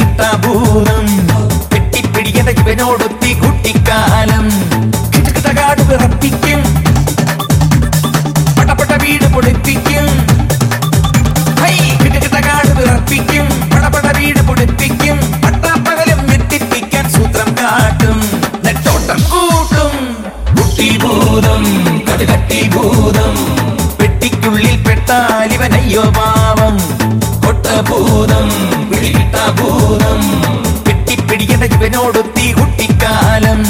പിടികിട്ടാഭൂതം വെട്ടിപ്പിടിക്കേണ്ട ഇവനോടൊത്തി കുട്ടിക്കാലം കിട്ടുകിട്ടകാട് വിറപ്പിക്കും പടപട വീട് പൊടിപ്പിക്കും ഹൈ കിട്ടുകിട്ടകാട് വിറപ്പിക്കും പടപട വീട് പൊടിപ്പിക്കും പട്ടാപ്പകലും വെട്ടിപ്പിക്കാൻ സൂത്രം കാട്ടും നെട്ടോട്ടം കൂട്ടും കുട്ടിഭൂതം കടുകട്ടിഭൂതം പെട്ടിക്കുള്ളിൽ പെട്ടാൽ ഇവനയ്യോ പാവം കൊട്ടഭൂതം പിടികിട്ട ഭൂതം കെട്ടിപ്പിടിക്കേണ്ട ഇവനോടൊത്തി കുട്ടിക്കാലം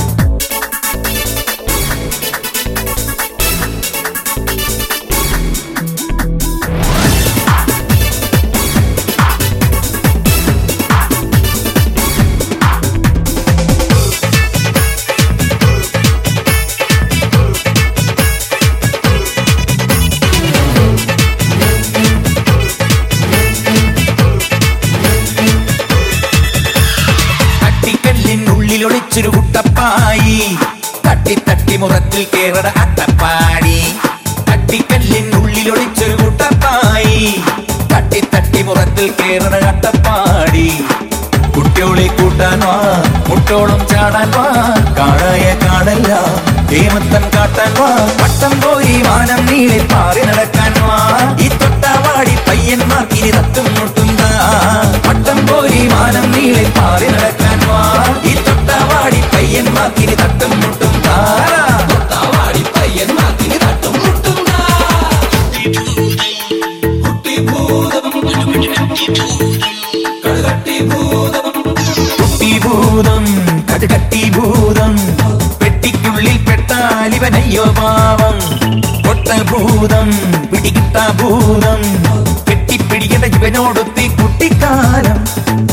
തട്ടിക്കല്ലിനുള്ളിൽ ഒളിച്ചൊരു കുട്ടപ്പായി തട്ടി തട്ടി മുറത്തിൽ കേറട അട്ടപ്പാടി തട്ടിക്കല്ലിനുള്ളിൽ ഒളിച്ചൊരു കുട്ടപ്പായി തട്ടി തട്ടി മുറത്തിൽ കേറട അട്ടപ്പാടി കുട്ടിയോളെ കൂട്ടാൻ വാ മുട്ടോളം ചാടാൻ വാ കാടായ കാടല്ല ഹേമത്തൻ കാട്ടാൻ വാ പട്ടം പോയി വാനം നീളെ പാറി നടക്കാൻ വാ ഈ തൊട്ടാവാടി പയ്യന്മാർക്ക് ഇനി തട്ടും മുട്ടുണ്ടാ പട്ടം പോയി വാനം നീളെ പാറി നടക്കാൻ വാ ഈ തൊട്ടാവാടി പയ്യന്മാർക്ക് ഇനി തട്ടും മുട്ടും താരാ തൊട്ടാവാടി പയ്യന്മാർക്ക് ഇനി തട്ടും മുട്ടും കുട്ടിഭൂതം കടുകട്ടിഭൂതം പെട്ടിക്കുള്ളിൽ പെട്ടാൽ ഇവനയ്യോ പാവം കൊട്ടഭൂതം പിടികിട്ട ഭൂതം കെട്ടിപ്പിടിക്കേണ്ട ഇവനോടൊത്തി കുട്ടിക്കാലം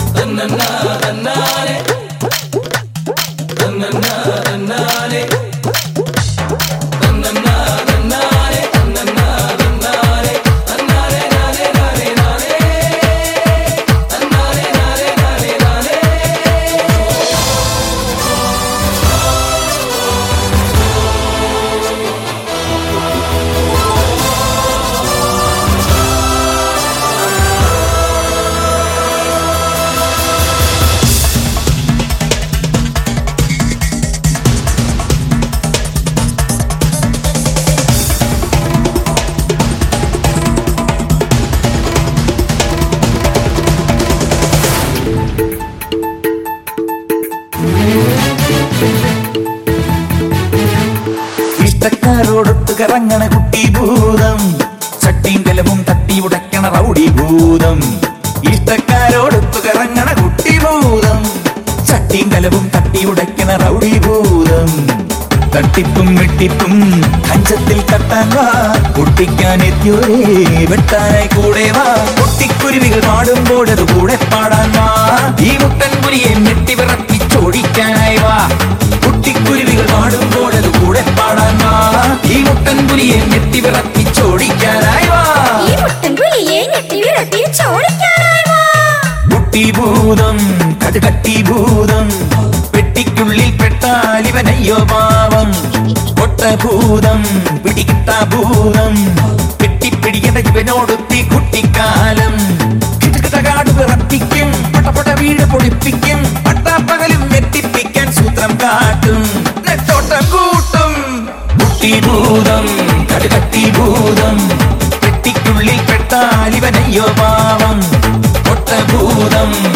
ഇഷ്ടക്കാരോടൊത്ത് കറങ്ങണ കുട്ടി ഭൂതം ചട്ടിയും കലവും തട്ടി ഉടയ്ക്കണ റൗഡി ഭൂതം ഇഷ്ടക്കാരോടൊത്ത് കറങ്ങണ കുട്ടി ഭൂതം ചട്ടിയും കലവും തട്ടി ഉടയ്ക്കണ റൗഡി ഭൂതം തട്ടിപ്പും വെട്ടിപ്പും കഞ്ചത്തിൽ തട്ടാൻ വാ പൊട്ടിക്കാൻ എത്തിയോരേ വെട്ടാനായി കൂടെ വാ പൊട്ടിക്കുരുവികൾ പാടുമ്പോൾ അത് കൂടെ പാടാൻ വാ ഈ മുട്ടൻ പുലിയെ മെട്ടി വിറപ്പിച്ചോടിക്കാനായി വാ കുട്ടിക്കുരുവികൾ പാടുമ്പോൾ അത് കൂടെ പാടാൻ വാ ഈ മുട്ടൻ പുലിയെ മെട്ടി വിറപ്പിച്ചോടിക്കാനായി വാ ഈ മുട്ടൻ പുലിയെ ഞെട്ടി വിരട്ടി ചോടിക്കാനായി വാ കുട്ടിഭൂതം കടുകട്ടിഭൂതം പെട്ടിക്കുള്ളിൽ പെട്ടാൽ ഇവനയ്യോ പാവം കൊട്ടഭൂതം പിടികിട്ട ഭൂതം കെട്ടിപ്പിടിക്കേണ്ട ഇവനോടൊത്തി കുട്ടിക്കാലം കിട്ടുകിട്ടകാട് വിറപ്പിക്കും പട്ടപട വീട് പൊടിപ്പിക്കും പട്ടാപ്പകലും വെട്ടിപ്പിക്കാൻ സൂത്രം കാട്ടും നെട്ടോട്ടം കൂട്ടും കുട്ടിഭൂതം കടുകട്ടിഭൂതം പെട്ടിക്കുള്ളിൽ പെട്ടാൽ ഇവനയ്യോ പാവം കൊട്ടഭൂതം